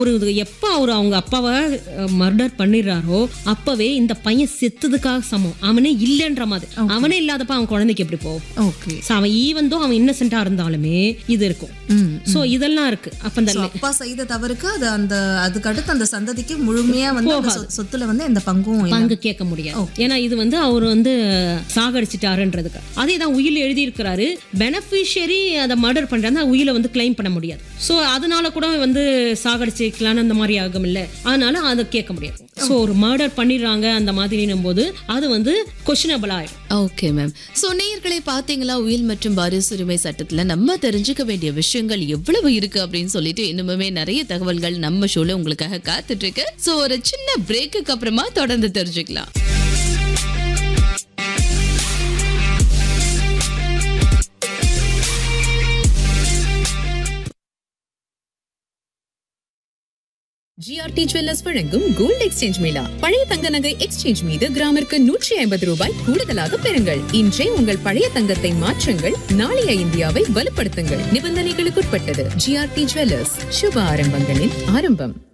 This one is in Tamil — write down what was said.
ஒரு இது எப்ப அவர் அவங்க அப்பாவை மர்டர் பண்ணிடுறாரோ அப்பவே இந்த பையன் செத்ததுக்காக சமம் அவனே இல்லைன்ற மாதிரி அவனே இல்லாதப்ப அவன் குழந்தைக்கு எப்படி போகும் ஓகே So, அவன் ஈவன் அவன் இன்னசென்ட்டா இருந்தாலுமே இது இருக்கும் ம் சோ இதெல்லாம் இருக்கு அப்ப இந்த So, அப்பா செய்த தவறுக்கு அது அந்த அதுக்கு அடுத்து அந்த சந்ததிக்கு முழுமையா வந்து அந்த சொ- சொத்துல வந்து எந்த பங்கும் இல்ல. பங்கு கேட்க முடியாது ஏன்னா இது வந்து அவர் வந்து சாகடிச்சிட்டாருன்றதுக்கு அதே தான் உயில் எழுதியிருக்கிறாரு பெனிஃபிஷியரி அதை மர்டர் பண்றாங்க உயிலை வந்து கிளைம் பண்ண முடியாது ஸோ அதனால கூட வந்து சாகடிச்சிக்கலான்னு அந்த மாதிரி ஆகும் இல்ல அதனால அதை கேட்க முடியாது ஸோ ஒரு மர்டர் பண்ணிடுறாங்க அந்த மாதிரினும் போது அது வந்து கொஷினபிள் ஆயிடும் ஓகே மேம் சோ நேயர்களை பாத்தீங்களா உயில் மற்றும் வாரிசு உரிமை சட்டத்துல நம்ம தெரிஞ்சுக்க வேண்டிய விஷயங்கள் எவ்வளவு இருக்கு அப்படின்னு சொல்லிட்டு இன்னுமே நிறைய தகவல்கள் நம்ம ஷோல உங்களுக்காக காத்துட்டு இருக்கு சோ ஒரு சின்ன பிரேக்குக்கு அப்புறமா தொடர்ந்து தெரிஞ்சுக்கலாம் ஜிஆர்டி ஜுவல்லர்ஸ் வழங்கும் கோல்ட் எக்ஸ்சேஞ்ச் மேளா பழைய தங்க நகை எக்ஸ்சேஞ்ச் மீது கிராமிற்கு நூற்றி ஐம்பது ரூபாய் கூடுதலாக பெறுங்கள் இன்றே உங்கள் பழைய தங்கத்தை மாற்றுங்கள் நாளைய இந்தியாவை வலுப்படுத்துங்கள் நிபந்தனைகளுக்குட்பட்டது ஜிஆர்டி ஜுவல்லர்ஸ் சுப ஆரம்பங்களின் ஆரம்பம்